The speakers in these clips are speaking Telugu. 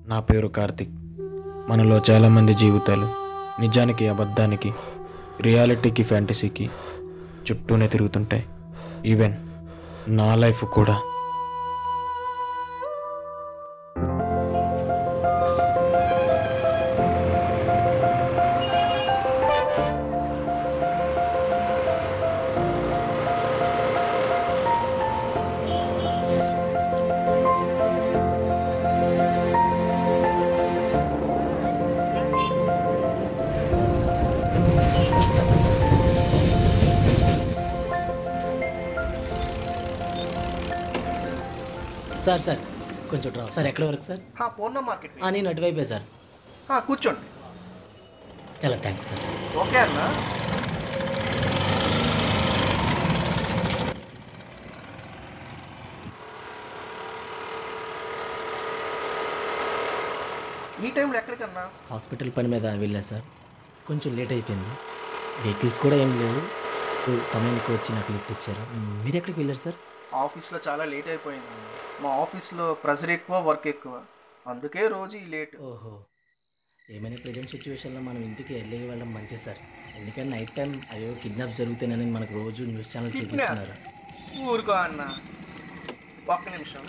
నా పేరు కార్తిక్ మనలో చాలామంది జీవితాలు నిజానికి అబద్ధానికి రియాలిటీకి ఫ్యాంటసీకి చుట్టూనే తిరుగుతుంటాయి ఈవెన్ నా లైఫ్ కూడా సార్ సార్ కొంచెం డ్రా సార్ ఎక్కడ వరకు సార్ హా, పూర్ణ మార్కెట్ ఆ, నేను అటువైపే సార్ హా, కూర్చోండి చాలా థ్యాంక్స్ సార్ ఓకే అన్న ఈ టైంలో ఎక్కడికన్నా హాస్పిటల్ పని మీద వెళ్ళా సార్ కొంచెం లేట్ అయిపోయింది వెహికల్స్ కూడా ఏం లేవు ఇప్పుడు సమయానికి వచ్చి నాకు లిఫ్ట్ ఇచ్చారు మీరు ఎక్కడికి వెళ్ళారు సార్ ఆఫీస్లో చాలా లేట్ అయిపోయింది మా ఆఫీస్లో ప్రెజర్ ఎక్కువ వర్క్ ఎక్కువ అందుకే రోజు ఈ లేట్ ఓహో ఏమైనా ప్రజెంట్ సిచ్యువేషన్లో మనం ఇంటికి వెళ్ళి వెళ్ళడం మంచిది సార్ ఎందుకంటే నైట్ టైం అయ్యో కిడ్నాప్ జరుగుతానని మనకు రోజు న్యూస్ ఛానల్ చూపిస్తున్నారు ఊరుకో అన్న ఒక్క నిమిషం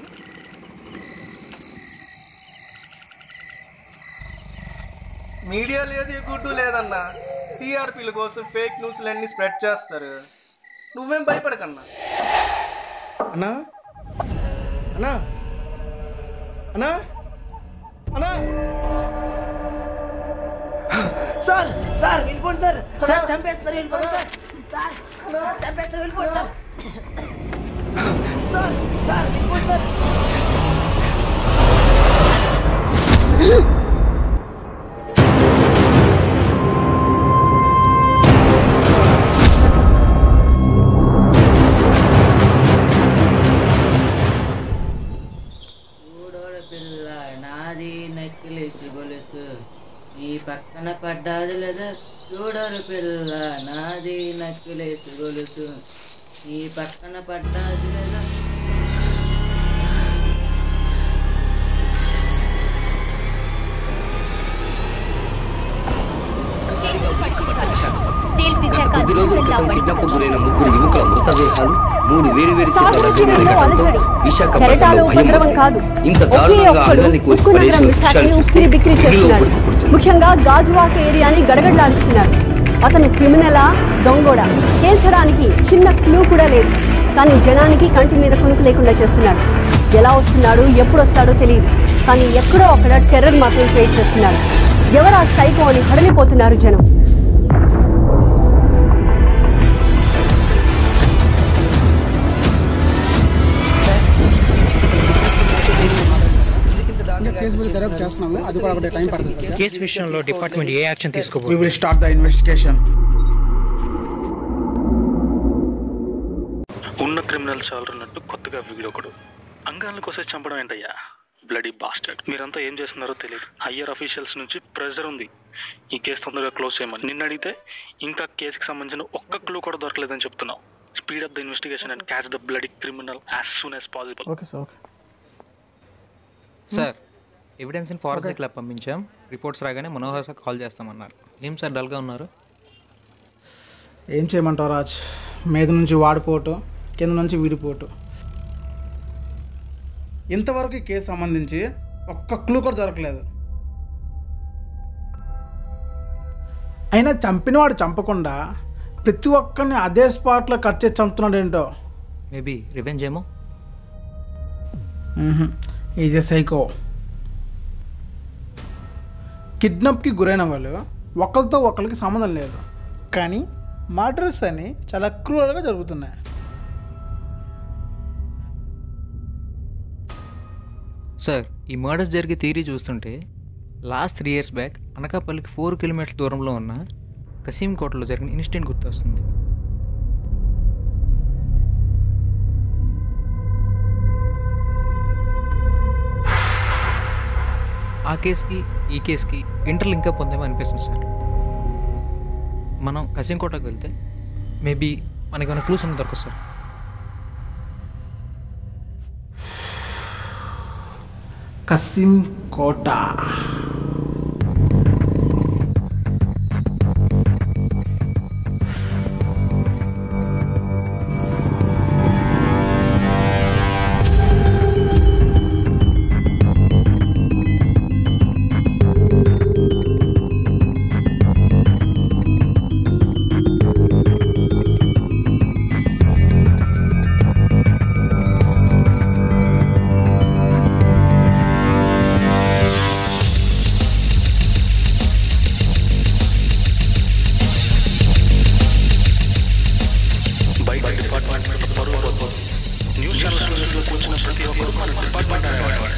మీడియా లేదు గుడ్డు లేదన్నా టీఆర్పీల కోసం ఫేక్ న్యూస్లు అన్ని స్ప్రెడ్ చేస్తారు నువ్వేం భయపడకన్నా అన్నా అన్నా అన్నా అన్నా సార్ సార్ వెళ్ళిపోండి సార్ సార్ చంపేస్తారు వెళ్ళిపోండి సార్ సార్ చంపేస్తారు వెళ్ళిపోండి సార్ సార్ సార్ వెళ్ళిపోండి సార్ చూడోడ పిల్ల నాది నెక్కిలేసి గొలుసు నీ పక్కన పడ్డాది లేదా చూడరు పిల్ల నాది నక్కిలేసి గొలుసు నీ పక్కన పడ్డాది లేదా స్టీల్ విశాఖ కొద్ది రోజుల క్రితం కిడ్నాప్ గురైన ముగ్గురు యువకుల మృతదేహాలు మూడు వేరు వేరు సాగునీటి రంగంలో అలజడి విశాఖపట్నంలో కెరటాలు భయం ఉపద్రవం కాదు ఇంత ఒకే దారుణంగా ఒక్కడు అడవిని కూల్చి ఉక్కు నగరం పడేసిన విశాఖని దృశ్యాలు ఉక్కిరి బిక్కిరి చూస్తే చేస్తున్నాడు గుండెలో ఉడుకుపుడుతుంది. ముఖ్యంగా గాజువాక ఏరియాని గడగడలాడిస్తున్నాడు అతను క్రిమినలా దొంగోడా తేల్చడానికి చిన్న క్లూ కూడా లేదు కానీ జనానికి కంటి మీద కునుకు లేకుండా చేస్తున్నాడు ఎలా వస్తున్నాడు ఎప్పుడు వస్తాడో తెలియదు కానీ ఎక్కడో అక్కడ టెర్రర్ మాత్రం క్రియేట్ చేస్తున్నాడు ఎవరా సైకో అని హడలిపోతున్నారు జనం కేసు విషయంలో డిపార్ట్మెంట్ ఏ యాక్షన్ We తీసుకోబోతుంది will start the investigation. ఉన్న క్రిమినల్ చాలరున్నట్టు కొత్తగా వీడొకడు అంగాల కోసం చంపడం ఏంటయ్యా బ్లడీ బాస్టర్డ్ మీరంతా ఏం చేస్తున్నారో తెలియదు హయ్యర్ అఫీషియల్స్ నుంచి ప్రెజర్ ఉంది ఈ కేసు తొందరగా క్లోజ్ చేయమని నిన్న అడిగితే ఇంకా కేసుకి సంబంధించిన ఒక్క క్లూ కూడా దొరకలేదని చెప్తున్నావు speed up the investigation and catch the bloody criminal as soon as possible okay sir okay sir ఎవిడెన్స్ని ఫారెన్సిక్ ల్యాబ్ పంపించాం రిపోర్ట్స్ రాగానే మనోహర్ సార్ కాల్ చేస్తామన్నారు ఏం సార్ డల్గా ఉన్నారు ఏం చేయమంటావు రాజ్ మీద నుంచి వాడిపోటు కింద నుంచి విడిపోటు ఇంతవరకు ఈ కేసు సంబంధించి ఒక్క క్లూ కూడా దొరకలేదు అయినా చంపినవాడు చంపకుండా ప్రతి ఒక్కరిని అదే స్పాట్లో కట్ చేసి చంపుతున్నాడు ఏంటో మేబీ రివెంజ్ ఏమో ఈజ్ ఎ సైకో కిడ్నాప్కి గురైన వాళ్ళు ఒకరితో ఒకరికి సంబంధం లేదు కానీ మర్డర్స్ అని చాలా క్రూరల్గా జరుగుతున్నాయి సార్ ఈ మర్డర్స్ జరిగే థీరీ చూస్తుంటే లాస్ట్ త్రీ ఇయర్స్ బ్యాక్ అనకాపల్లికి ఫోర్ కిలోమీటర్ల దూరంలో ఉన్న కసీంకోటలో జరిగిన ఇన్సిడెంట్ గుర్తొస్తుంది ఆ కేసుకి ఈ కేసుకి ఇంటర్లింక్ అప్ ఉందేమో అనిపిస్తుంది సార్ మనం కసింకోటకు వెళ్తే మేబీ మనకి ఏమైనా క్లూస్ అని దొరకదు sir Kasimkota bike department పరువు పోతుంది న్యూస్ ఛానల్స్లో కూర్చున్న ప్రతి ఒక్కరు మన డిపార్ట్మెంట్ అనేవాడు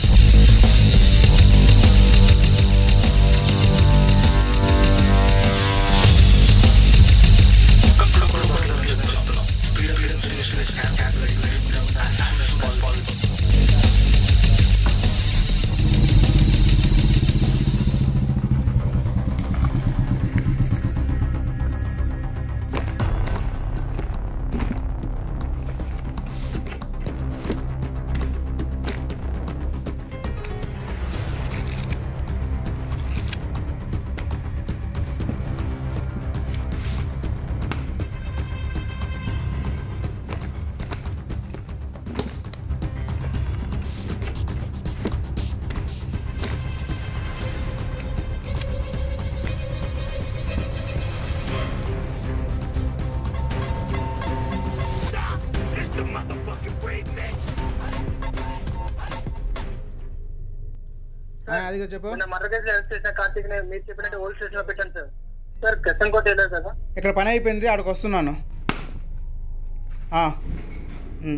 అదిగో చెప్పు మర్ర కేసులో అరెస్ట్ చేసిన కార్తీక్ ని మీరు చెప్పినట్టు ఓల్డ్ స్టేషన్ లో పెట్టాను సార్ సార్ కృష్ణకోట వెళ్ళారు కదా ఇక్కడ పని అయిపోయింది అక్కడికి వస్తున్నాను ఆ, ఉమ్.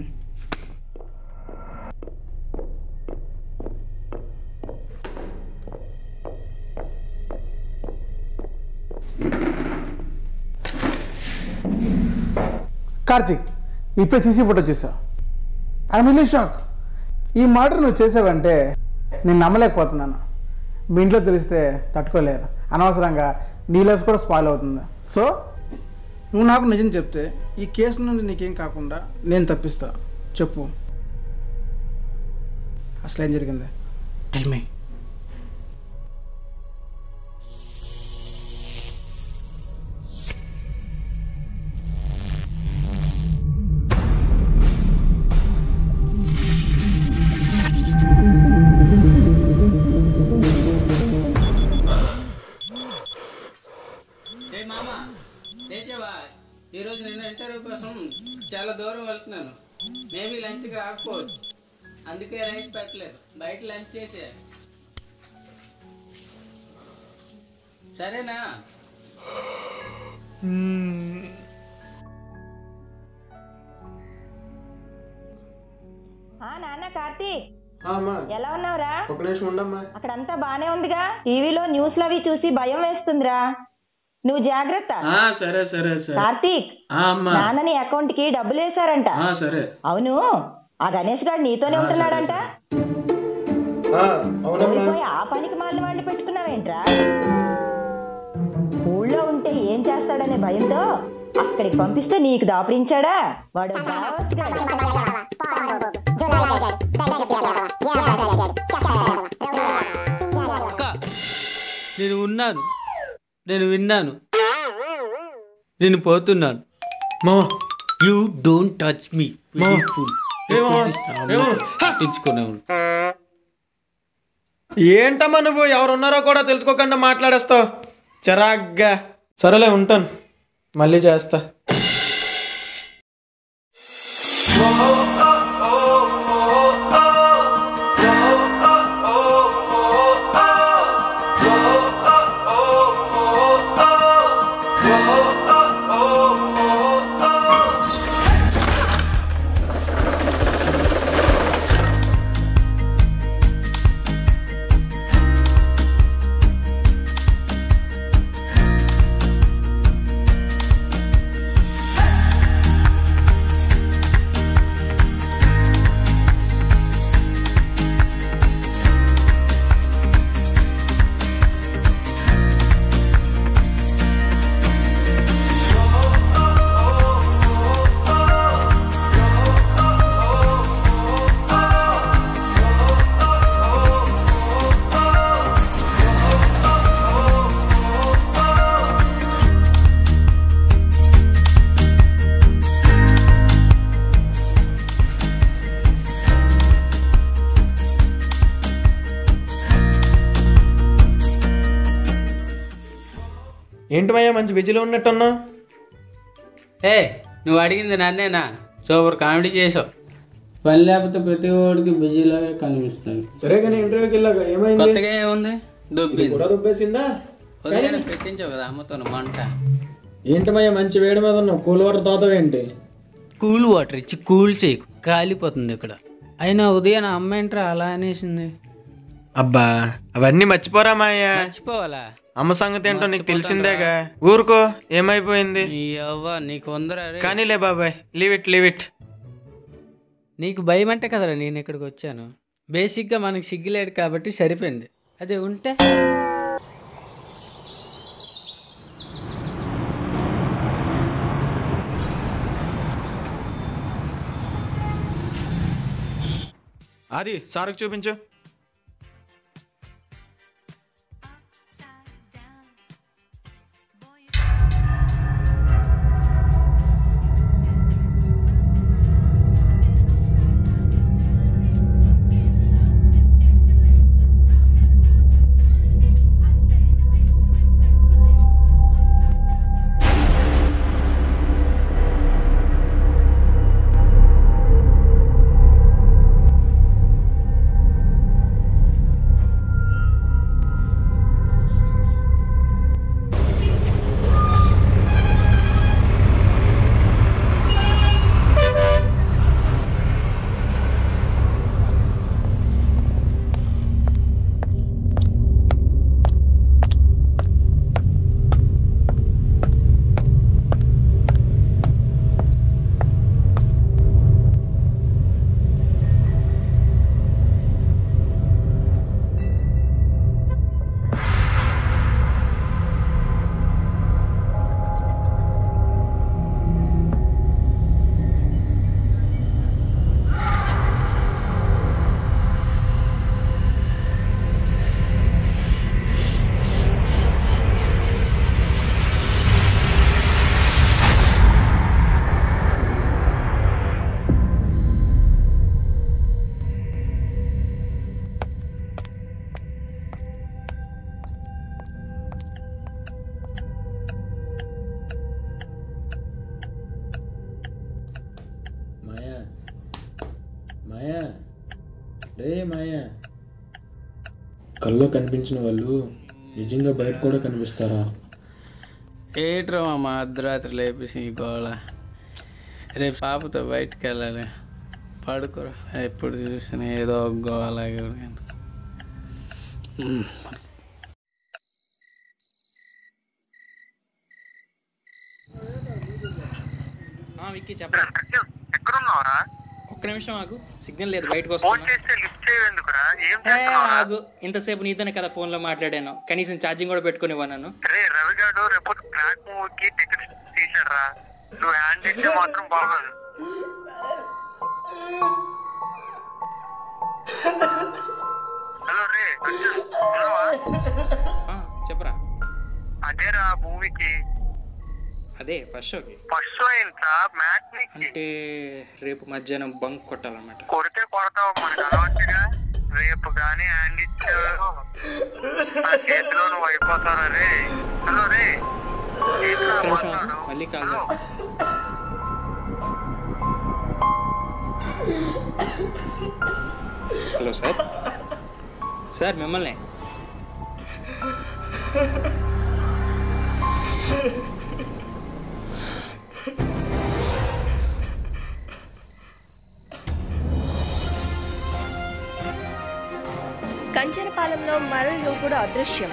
కార్తీక్ ఇప్పుడే తీసి ఫోటో చూసా ఐ మిలీ షాక్ ఈ మాట నువ్వు చేసావంటే నేను నమ్మలేకపోతున్నాను మీ ఇంట్లో తెలిస్తే తట్టుకోలేరు అనవసరంగా నీ లైఫ్ కూడా స్పాయిల్ అవుతుంది సో నువ్వు నాకు నిజం చెప్తే ఈ కేసు నుండి నీకేం కాకుండా నేను తప్పిస్తా చెప్పు అసలు ఏం జరిగింది టెల్ మీ ఏ మామ లేచావా ఈరోజు నేను ఇంటర్వ్యూ కోసం చాలా దూరం వెళ్తున్నాను మేబీ లంచ్కి రాకపోవచ్చు అందుకే రైస్ పెట్టలేదు బయట లంచ్ చేసే సరేనా ఆ నాన్న కార్తీక్ అమ్మా ఎలా ఉన్నావురా ఒక నిమిషం ఉండమ్మా అక్కడంతా బానే ఉందిగా టీవీలో న్యూస్లు అవి చూసి భయం వేస్తుందిరా నువ్వు జాగ్రత్త ఆ, సరే సరే సరే కార్తీక్ ఆ, అమ్మా నాన్న నీ అకౌంట్ కి డబ్బులు వేశారంట ఆ, సరే అవును ఆ గణేష్ గారు నీతోనే ఆ, సరే, ఉంటున్నాడంట అవునమ్మా పోయి ఆ పనికి మాలిన వాడిని పెట్టుకున్నావేంట్రా ఊళ్ళో ఉంటే ఏం చేస్తాడనే భయంతో అక్కడికి పంపిస్తే నీకు దాపరించాడా వాడు బాస్ గాడు. అక్క నేను ఉన్నాను నేను విన్నాను నేను పోతున్నాను మామ యూ డోంట్ టచ్ మీ మామ. ఏ మామ? ఏ మామ? పట్టించుకునే ఏంటమ్మా నువ్వు ఎవరున్నారో కూడా తెలుసుకోకుండా మాట్లాడేస్తావు చిరాగ్గా సరేలే ఉంటాను మళ్ళీ చేస్తా ఏంటి మయ్యా మంచి బిజీలో ఉన్నట్టున్నావు ఏ నువ్వు అడిగింది నన్నేనా సూపర్ కామెడీ చేసావు పని లేకపోతే ప్రతి ఓడికి బిజీలాగా కనిపిస్తుంది సరే కానీ ఇంటర్వ్యూకి వెళ్ళాక ఏమైంది కొత్తగా ఏముంది దుబ్బింది కూడా దుబ్బేసిందా ఉదయం పెట్టించావు కదా అమ్మతో మంట ఏంటి మయ్యా మంచి వేడి మీద ఉన్నావు కూల్ వాటర్ తాతావేంటి కూల్ వాటర్ ఇచ్చి కూల్ చేయకు కాలిపోతుంది ఇక్కడ అయినా ఉదయం అమ్మ ఏంట్రా అలా అనేసింది అబ్బా అవన్నీ మర్చిపోరా మాయ్యా మర్చిపోవాలా అమ్మ సంగతి ఏంటో నీకు తెలిసిందేగా ఊరుకో ఏమైపోయింది ఈ అవ్వ నీకు ఉందరా రే. కానీలే బాబాయ్ లీవ్ ఇట్ లీవ్ ఇట్ నీకు భయం అంటే కదరా నేను ఇక్కడికి వచ్చాను బేసిక్గా మనకి సిగ్గులేడు కాబట్టి సరిపోయింది అదే ఉంటే అది సార్కి చూపించు మాయా మాయా రే మాయా కల్లో కనిపించిన వాళ్ళు నిజంగా బయట కూడా కనిపిస్తారా ఏట్రా మా అర్ధరాత్రి లేపేసి ఈ గోళ రేపు పాపతో బయటికి వెళ్ళాలి పడుకోరా ఎప్పుడు చూసినా ఏదో ఒక గోళలాగే ఉంది. ఉమ్. విక్కీ చెప్పరా ఎక్కడున్నావురా ఒక్క నిమిషం ఆగు సిగ్నల్ లేదు బయటకు ఫోన్ వస్తున్నా చేస్తే లిఫ్ట్ చేయఎందుకురా ఏం ఏ, చేస్తున్నావురా ఆగు ఇంతసేపు నీతోనే కదా ఫోన్లో మాట్లాడాను కనీసం ఛార్జింగ్ కూడా పెట్టుకుని ఇవ్వను రే రవి గారు రేపు క్రాక్ మూవీకి టికెట్స్ తీసాడురా నువ్వు హ్యాండ్ ఇస్తే మాత్రం బాగోదు హలో రే అర్జున్, ఉన్నావా? చెప్పరా అదేరా మూవీకి అదే ఫస్ట్ షోకి ఫస్ట్ షో ఏంట్రా మ్యాట్నికి అంటే రేపు మధ్యాహ్నం బంక్ కొట్టాలన్నమాట కొడితే కొడతావు మనకు అలవాటుగా రేపు కానీ హ్యాండ్ ఇచ్చావు నా చేతిలో నువ్వు అయిపోతారా రే హలో రే ఏంట్రా ఒక్క నిమిషం మాట్లాడు? ఆగు, మళ్ళీ కాల్ చేస్తా హలో సార్ సార్ మిమ్మల్ని కంచరపాలెంలో మరో యువకుడు అదృశ్యం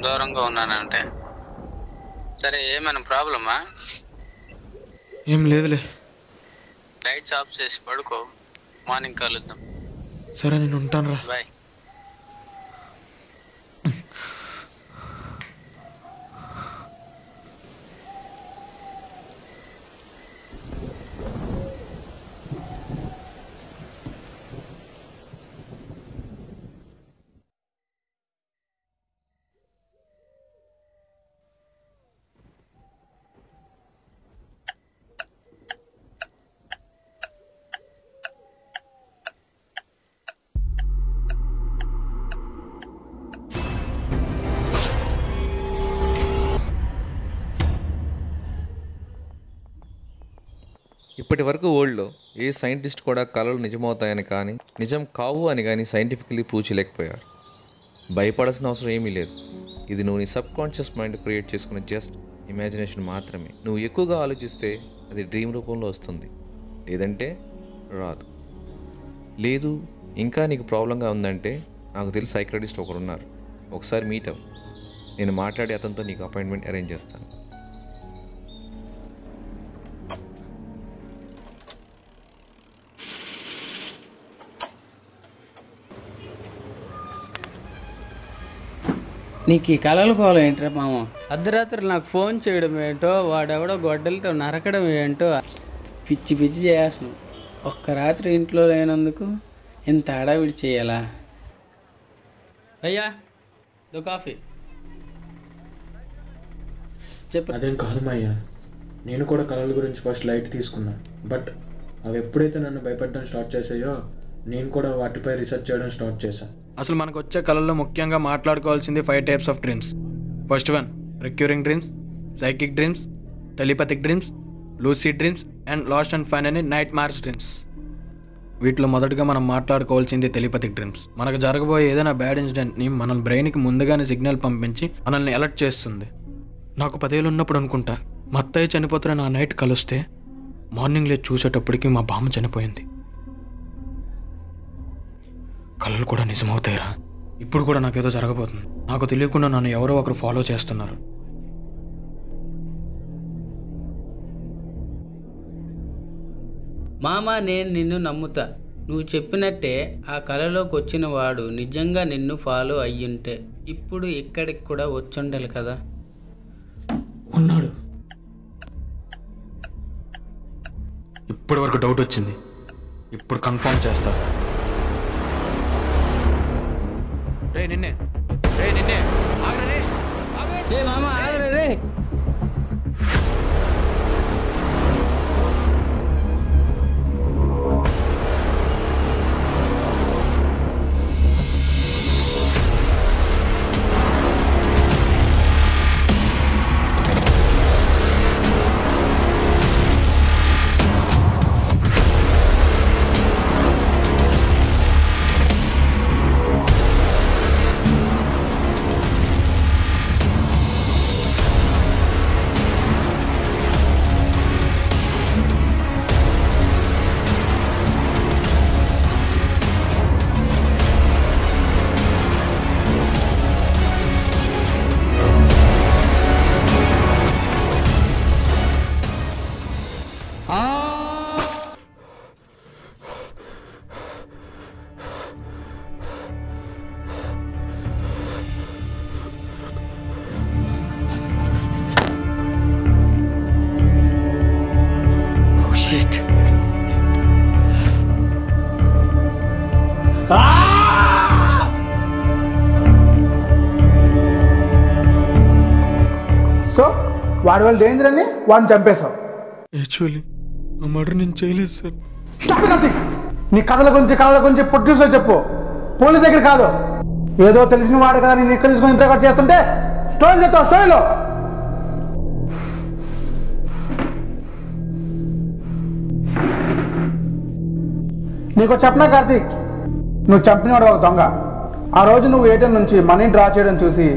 దూరంగా ఉన్నానంటే సరే ఏమైనా ప్రాబ్లమా ఏం లేదులే లైట్స్ ఆఫ్ చేసి పడుకో మార్నింగ్ కలుద్దాం సరే నేను ఉంటాను రా బాయ్ ఇప్పటి వరకు వరల్డ్లో ఏ సైంటిస్ట్ కూడా కళలు నిజమవుతాయని కానీ నిజం కావు అని కానీ సైంటిఫికలీ ప్రూవ్ చేయలేకపోయారు భయపడాల్సిన అవసరం ఏమీ లేదు ఇది నువ్వు నీ సబ్ కాన్షియస్ మైండ్ క్రియేట్ చేసుకున్న జస్ట్ ఇమాజినేషన్ మాత్రమే నువ్వు ఎక్కువగా ఆలోచిస్తే అది డ్రీమ్ రూపంలో వస్తుంది లేదంటే రాదు లేదు ఇంకా నీకు ప్రాబ్లంగా ఉందంటే నాకు తెలిసి సైక్రటిస్ట్ ఒకరు ఉన్నారు ఒకసారి మీట్ అవ్వు నేను మాట్లాడి అతనితో నీకు అపాయింట్మెంట్ అరేంజ్ చేస్తాను నీకు ఈ కళలు కోలం ఏంట్రా మామ అర్ధరాత్రి నాకు ఫోన్ చేయడం ఏంటో వాడెవడో గొడ్డలతో నరకడం ఏంటో పిచ్చి పిచ్చి చేస్తున్నావు ఒక్క రాత్రి ఇంట్లో లేనందుకు ఇంత హడావిడి చేయాలా అయ్యా దో కాఫీ చెప్పు అదేం కాదు మాయ్యా నేను కూడా కళల గురించి ఫస్ట్ లైట్ తీసుకున్నా బట్ అవి ఎప్పుడైతే నన్ను భయపెట్టడం స్టార్ట్ చేసాయో నేను కూడా వాటిపై రీసెర్చ్ చేయడం స్టార్ట్ చేశాను అసలు మనకు వచ్చే కళల్లో ముఖ్యంగా మాట్లాడుకోవాల్సింది five types of dreams first one recurring dreams psychic dreams telepathic dreams lucid dreams and last and fine అని నైట్ మార్స్ డ్రీమ్స్ వీటిలో మొదటగా మనం మాట్లాడుకోవాల్సింది టెలిపతిక్ డ్రీమ్స్ మనకు జరగబోయే ఏదైనా బ్యాడ్ ఇన్సిడెంట్ని మన బ్రెయిన్కి ముందుగానే సిగ్నల్ పంపించి మనల్ని అలర్ట్ చేస్తుంది నాకు పదేళ్ళు ఉన్నప్పుడు అనుకుంటా మా అత్తయ్య చనిపోతున్న ఆ నైట్ కలిస్తే మార్నింగ్ లేచి చూసేటప్పటికి మా బామ్మ చనిపోయింది కళ్ళు కూడా నిజమవుతాయిరా ఇప్పుడు కూడా నాకేదో జరగబోతుంది నాకు తెలియకుండా నన్ను ఎవరో ఒకరు ఫాలో చేస్తున్నారు మామ నేను నిన్ను నమ్ముతా నువ్వు చెప్పినట్టే ఆ కళలోకి వచ్చిన వాడు నిజంగా నిన్ను ఫాలో అయ్యుంటే ఇప్పుడు ఇక్కడికి కూడా వచ్చుండాలి కదా ఉన్నాడు ఇప్పటి వరకు డౌట్ వచ్చింది ఇప్పుడు కన్ఫర్మ్ చేస్తా రే నిన్నే రే నిన్నే ఏ మామ ఆగరే రే Oh shit. సో వాడి వాళ్ళు డేంజర్ అని వాడిని చంపేశావు యాక్చువల్లీ ఆ మర్డర్ నేను చేయలేదు సార్ స్టాప్ కార్తీక్ నీ కథల గురించి కళల గురించి ప్రొడ్యూసర్ చెప్పు పోలీస్ దగ్గర కాదు ఏదో తెలిసిన వాడు కదా నేను ఇక్కడ తీసుకొని ఇంటర్వ్యూ చేస్తుంటే స్టోరీ చెప్తావు స్టోరీలో నీకు చెప్పనా కార్తీక్ నువ్వు చంపినవాడు ఒక దొంగ ఆ రోజు నువ్వు ఏటీఎం నుంచి మనీ డ్రా చేయడం చూసి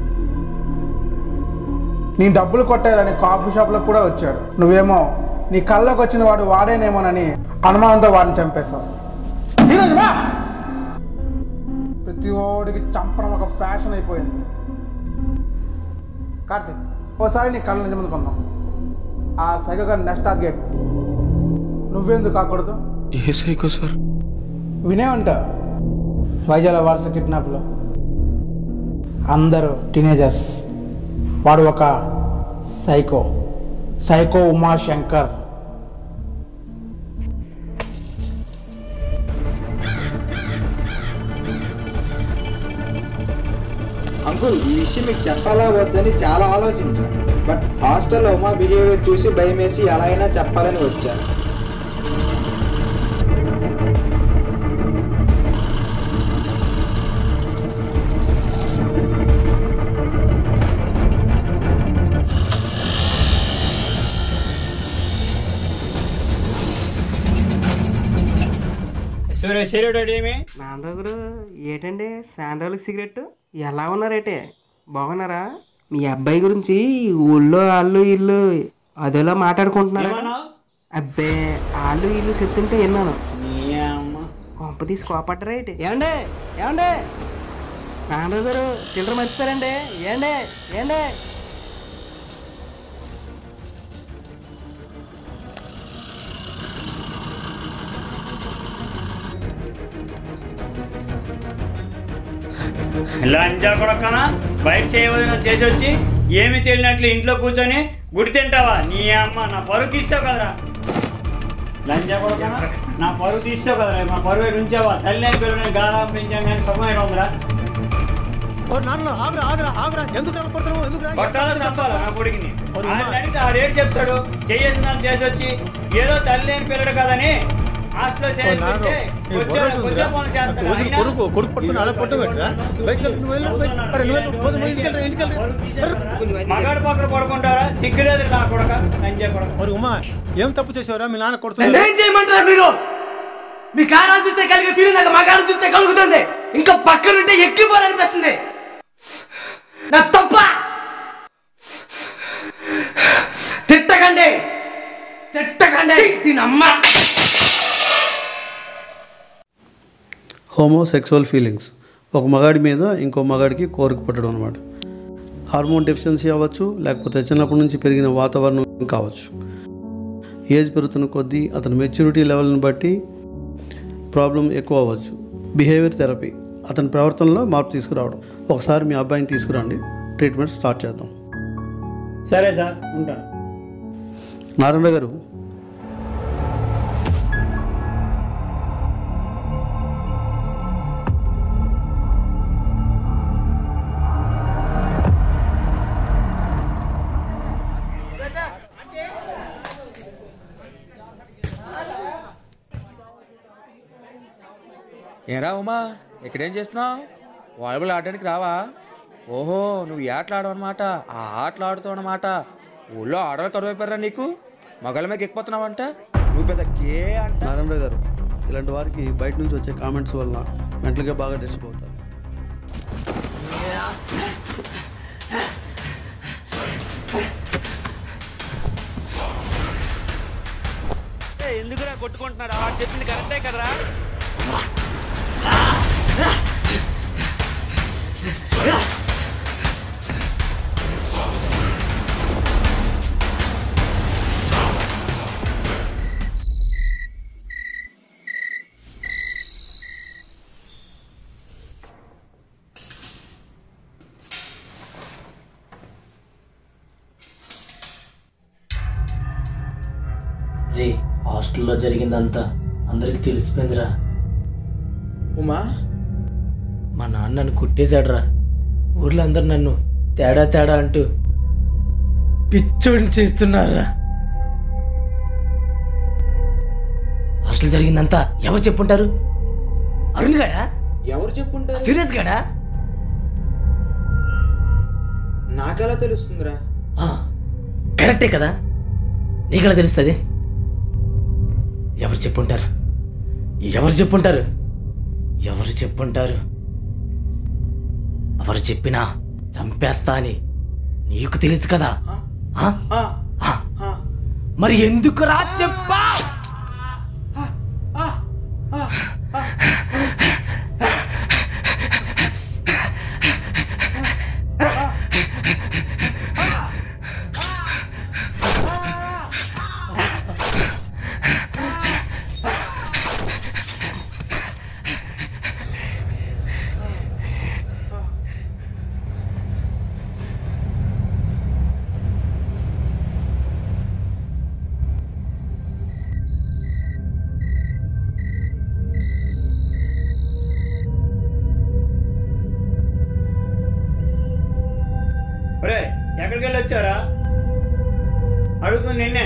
నీ డబ్బులు కొట్టేయాలని కాఫీ షాప్లో కూడా వచ్చాడు నువ్వేమో నీ కళ్ళకు వచ్చిన వాడు వాడేనేమోనని అనుమానంతో వాడిని చంపేశావు ఈరోజు మా ప్రతి ఓడికి చంపడం ఒక ఫ్యాషన్ అయిపోయింది కార్తిక్ ఓసారి నీ కళ్ళ నిజం కొందాం ఆ సైకోగా నెక్స్ట్ టార్గెట్ నువ్వెందుకు కాకూడదు ఏ సైకో సార్ వినే ఉంటా వైజాగ్ వాట్స్ కిడ్నాప్లో అందరూ టీనేజర్స్ వాడు ఒక సైకో సైకో ఉమాశంకర్ అంకుల్ ఈ విషయం మీకు చెప్పాలా వద్దని చాలా ఆలోచించాను బట్ హాస్టల్లో ఉమా బిహేవియర్ చూసి భయమేసి ఎలా అయినా చెప్పాలని వచ్చాను సూర్య సీరియడ్ ఏమి నాన్నగారు ఏటండి శాండోళ్ళకి సిగరెట్ ఎలా ఉన్నారేటే బాగున్నారా మీ అబ్బాయి గురించి ఊళ్ళో వాళ్ళు ఇల్లు అదేలా మాట్లాడుకుంటున్నారా అబ్బే వాళ్ళు ఇల్లు చెప్తుంటే విన్నాను కొంప తీసి కోపడ్డరా ఏంటి ఏమండే ఏమండే నాన్నగారు గారు చిల్లర మర్చిపోయారండి ఏండే ఏండే లంజా కొడక్కనా బయట చేయవలసిన చేసి వచ్చి ఏమి తెలియనట్లు ఇంట్లో కూర్చొని గుడి తింటావా నీ అమ్మ నా పరువు తీస్తావు కదరా లంజా కొడకనా నా పరువు తీస్తావు కదరా మా పరువు నుంచావా తల్లి అని పిల్లలని గారా పెంచాం కానీ సుఖం ఎక్కడ ఉందిరా కొట్టాలో చంపాలా నా కొడుకుని ఆయన అడిగితే ఆడేడు చెప్తాడు చేయాల్సిన దాన్ని చేసి వచ్చి ఏదో తల్లి అని పిల్లడు కదని హాస్టల్లో చేర్పించి కొంచెం కొంచెం పనులు చేస్తాడు. అయినా కొడుకు కొడుకు పట్టుకుని అలా కొట్టు మగాడు పక్కన పడుకుంటారా సిగ్గులేదు నా కొడక లంజా కొడక మరి ఉమా ఏం తప్పు చేసావురా మీ నాన్న కొడుతున్నా ఏం చేయమంటారా మీరు మీ కారాలు చూస్తే కలిగే ఫీలింగ్ నాకు మగాళ్ళు చూస్తే కలుగుతుంది ఇంకా పక్కనుంటే ఎక్కిపోవాలనిపిస్తుంది నా తప్ప తిట్టకండి తిట్టకండి దీని అమ్మ హోమోసెక్సువల్ ఫీలింగ్స్ ఒక మగాడి మీద ఇంకో మగాడికి కోరిక పుట్టడం అనమాట హార్మోన్ డెఫిషియన్సీ అవ్వచ్చు లేకపోతే చిన్నప్పటి నుంచి పెరిగిన వాతావరణం కావచ్చు ఏజ్ పెరుగుతున్న కొద్దీ అతని మెచ్యూరిటీ లెవెల్ని బట్టి ప్రాబ్లం ఎక్కువ అవ్వచ్చు బిహేవియర్ థెరపీ అతని ప్రవర్తనలో మార్పు తీసుకురావడం ఒకసారి మీ అబ్బాయిని తీసుకురండి ట్రీట్మెంట్ స్టార్ట్ చేద్దాం సరే సార్ ఉంటాను నారాయణ గారు ఏరా ఉమా ఇక్కడేం చేస్తున్నావు వాలీబాల్ ఆడడానికి రావా ఓహో నువ్వు ఈ ఆటలు ఆడవన్నమాట ఆ ఆటలు ఆడుతావు అన్నమాట ఊళ్ళో ఆడవాళ్ళు కరువైపోయారా నీకు మగళ్ళ మీద ఎక్కిపోతున్నావంట నువ్వు పెద్ద గే అంట నారాయణ గారు ఇలాంటి వారికి బయట నుంచి వచ్చే కామెంట్స్ వలన మెంటల్గా బాగా డిస్టర్బ్ అవుతారు ఎందుకురా కొట్టుకుంటున్నారా వాడు చెప్పింది కరెక్టే కదరా రే హాస్టల్లో జరిగిందంతా అందరికి తెలిసిపోయిందిరా ఉమా మా నాన్న నన్ను కుట్టేశాడురా ఊర్లో అందరు నన్ను తేడా తేడా అంటూ పిచ్చోడిని చేస్తున్నారా హాస్టల్ జరిగిందంతా ఎవరు చెప్పుంటారు అరుణ్ గాడా ఎవరు చెప్పుంటారు సీరియస్ గాడా నాకెలా తెలుస్తుందిరా కరెక్టే కదా నీకెలా తెలుస్తుంది ఎవరు చెప్పుంటారు ఎవరు చెప్పుంటారు ఎవరు చెప్పుంటారు ఎవరు చెప్పినా చంపేస్తా అని నీకు తెలుసు కదా ఆ? ఆ. మరి ఎందుకురా చెప్పా ఎక్కడికి వెళ్ళి వచ్చారా అడుగుతుంది నిన్నే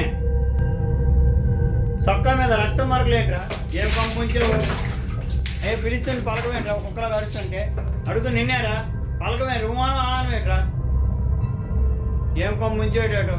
సొక్క మీద రక్తం మార్కులు ఏంట్రా ఏం పంపించావు ఏ పిలుస్తుంది పలకమేంట్రా కుక్కలా కరుస్తుంటే అడుగుతుంది నిన్నేరా పలకమే రుమానం ఆనం ఏంట్రా ఏం పంపించేటట్టు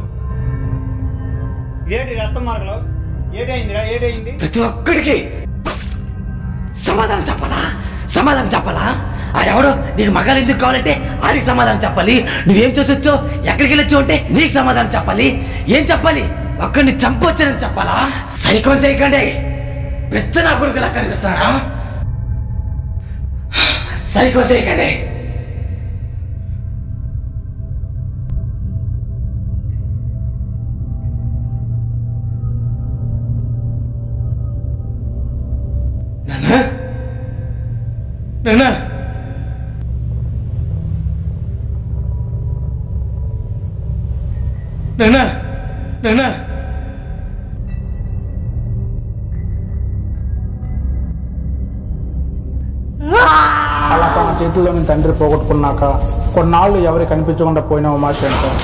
ఏంటి రక్తం మార్కులు ఏటైందిరా ఏటైంది ప్రతి ఒక్కడికి సమాధానం చెప్పాలా సమాధానం చెప్పాలా ఆడెవడో నీకు మగాలు ఎందుకు కావాలంటే ఆడికి సమాధానం చెప్పాలి నువ్వేం చేసొచ్చో ఎక్కడికి వెళ్ళొచ్చు అంటే నీకు సమాధానం చెప్పాలి ఏం చెప్పాలి ఒక్కడిని చంపొచ్చానని చెప్పాలా సైకోన్ చేయకండి పెద్ద నా కొడుకులా కనిపిస్తానా సైకోన్ చేయకండి నాన్న నాన్న నాన్న నాన్న అలా తన చేతుల్లోని తండ్రి పోగొట్టుకున్నాక కొన్నాళ్ళు ఎవరికి కనిపించకుండా పోయిన ఉమాశంకర్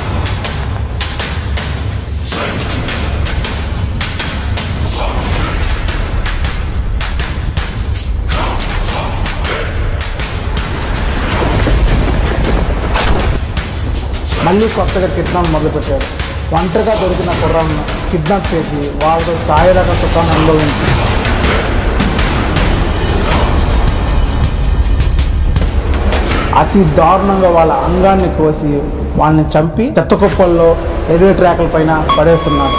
మళ్ళీ కొత్తగా కిడ్నాప్ మొదలుపెట్టాడు ఒంటరిగా దొరికిన కుర్రాలను కిడ్నాప్ చేసి వాళ్ళతో సాయిరక సుఖాన్ని అనుభవించి అతి దారుణంగా వాళ్ళ అంగాన్ని కోసి వాళ్ళని చంపి చెత్త కుప్పల్లో రైల్వే ట్రాక్ల పైన పడేస్తున్నారు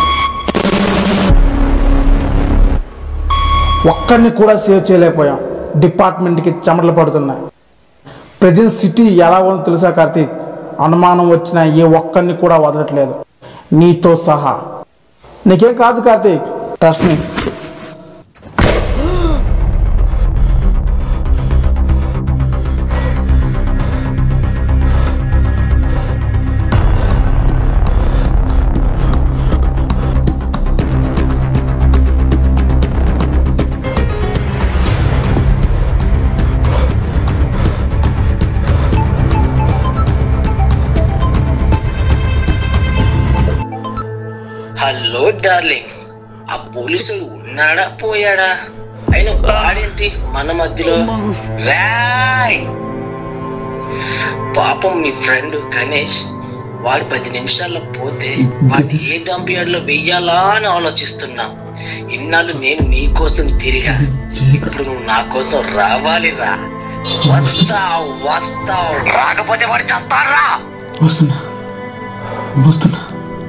ఒక్కడిని కూడా సేవ్ చేయలేకపోయాం డిపార్ట్మెంట్కి చెమటలు పడుతున్నాయి ప్రజెంట్ సిటీ ఎలా ఉందో తెలుసా కార్తీక్ అనుమానం వచ్చిన ఏ ఒక్కడిని కూడా వదలట్లేదు నీతో సహా నీకేం కాదు Karthik trust me hello darling ఆ పోలీసుడు ఉన్నాడా పోయాడా అయినా వాడేంటి మన మధ్యలో రాయ్ పాపం మీ ఫ్రెండ్ గణేష్ వాడు పది నిమిషాల్లో పోతే వాడిని ఏ డంప్ యార్డ్ లో వెయ్యాలా అని ఆలోచిస్తున్నా ఇన్నాళ్ళు నేను నీ కోసం తిరిగా ఇప్పుడు నువ్వు నా కోసం రావాలి రా వస్తావు వస్తావు రాకపోతే వాడు చేస్తారా వస్తున్నా వస్తున్నా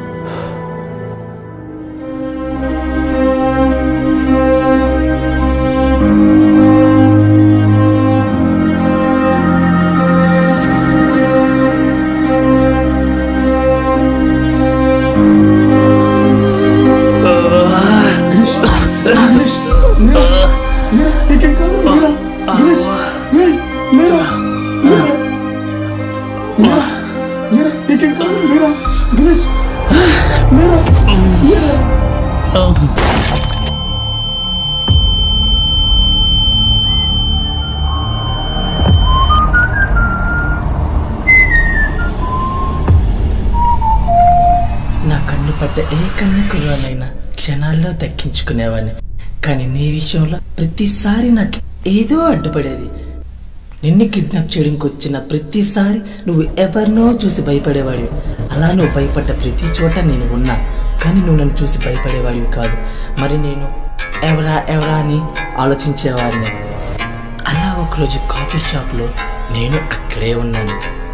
నా కన్ను పడ్డ ఏ కన్ను కుర్రానైనా క్షణాల్లో దక్కించుకునేవాడిని కానీ నీ విషయంలో ప్రతిసారి నాకు ఏదో అడ్డుపడేది నిన్ను కిడ్నాప్ చేయడానికి వచ్చిన ప్రతిసారి నువ్వు ఎవరినో చూసి భయపడేవాడివి అలా నువ్వు భయపడ్డ ప్రతి చోట నేను ఉన్నా కానీ నువ్వు నన్ను చూసి భయపడేవాడివి కాదు మరి నేను ఎవరా ఎవరా అని ఆలోచించేవాడిని అలా ఒకరోజు కాఫీ షాప్లో నేను అక్కడే ఉన్నాను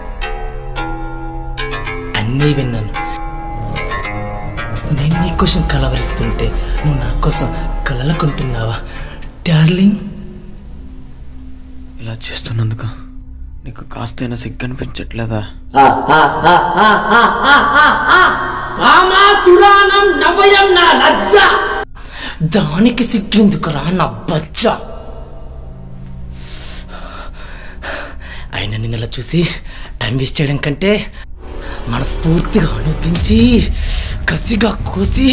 అన్నీ విన్నాను నేను నీ కోసం కలవరిస్తుంటే నువ్వు నా కోసం కలలకుంటున్నావా డార్లింగ్ ఇలా చేస్తున్నందుకు నీకు కాస్తైనా సిగ్గు అనిపించట్లేదా కామాతురానం నవయం నా లజ్జ దానికి సిగ్గెందుకురా నా బచ్చ ఆయన నిన్న ఇలా చూసి టైం వేస్ట్ చేయడం కంటే మనస్ఫూర్తిగా అనిపించి కసిగా కోసి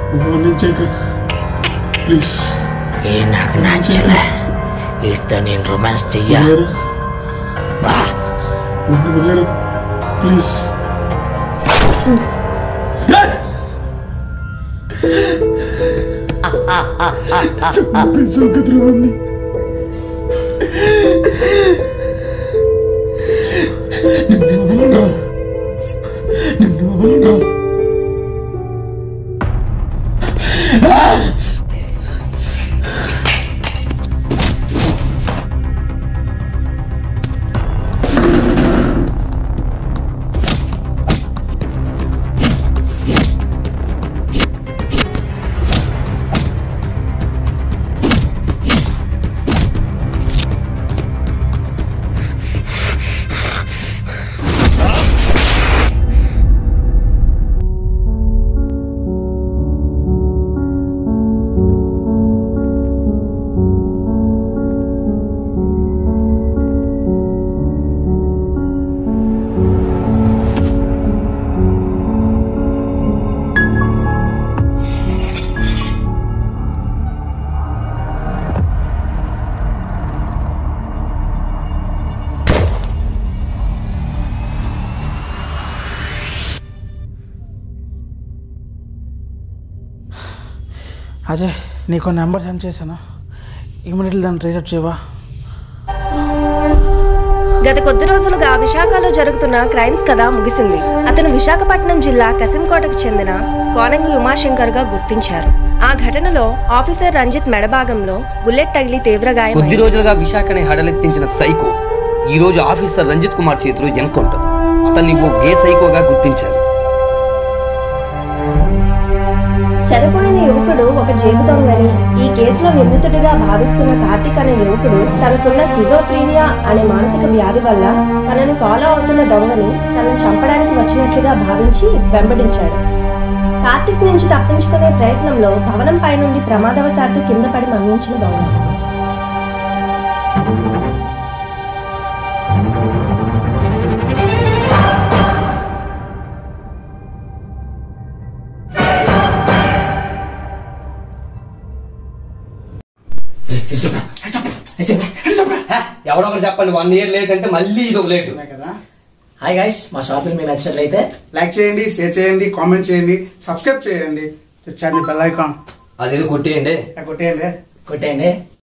నన్ను చేయక ప్లీజ్ ఏ నాకు నచ్చలే వీటితో నేను రొమాన్స్ చెయ్యా బా నన్ను వదిలేరు ప్లీజ్ చంపేసావు కదరా వాడిని. నిన్ను వదలనురా. నిన్ను వదలనురా. అజయ్ నీకు నెంబర్ సెండ్ చేశాను ఇమీడియట్లీ దాన్ని రీసెట్ చేయవా గత కొద్ది రోజులుగా విశాఖలో జరుగుతున్న క్రైమ్స్ కథ ముగిసింది అతను విశాఖపట్నం జిల్లా కసింకోటకు చెందిన కోనంగి ఉమాశంకర్ గా గుర్తించారు ఆ ఘటనలో ఆఫీసర్ రంజిత్ మెడభాగంలో బుల్లెట్ తగిలి తీవ్ర కొద్ది గాయమైంది రోజులుగా విశాఖని హడలెత్తించిన సైకో ఈ రోజు ఆఫీసర్ రంజిత్ కుమార్ చేతిలో ఎన్కౌంటర్ అతన్ని ఓ గే సైకోగా గుర్తించారు చనిపోయిన యువకుడు ఒక జేబు దొంగని ఈ కేసులో నిందితుడిగా భావిస్తున్న కార్తిక్ అనే యువకుడు తనకున్న స్కిజోఫ్రీనియా అనే మానసిక వ్యాధి వల్ల తనని ఫాలో అవుతున్న దొంగని తనను చంపడానికి వచ్చినట్లుగా భావించి వెంబడించాడు కార్తిక్ నుంచి తప్పించుకునే ప్రయత్నంలో భవనం పై నుండి ప్రమాదవశాత్తు కింద పడి మరణించిన దొంగ ఎవడో ఒకరు చెప్పండి వన్ ఇయర్ లేట్ అంటే మళ్ళీ ఇది ఒక లేట్ హాయ్ గైస్ మా షార్ట్ ఫిల్మ్ మీకు నచ్చినట్లయితే లైక్ చేయండి షేర్ చేయండి కామెంట్ చేయండి సబ్స్క్రైబ్ చేయండి తెచ్చండి బెల్ ఐకాన్ అదేదో కొట్టేయండి కొట్టేయండి కొట్టేయండి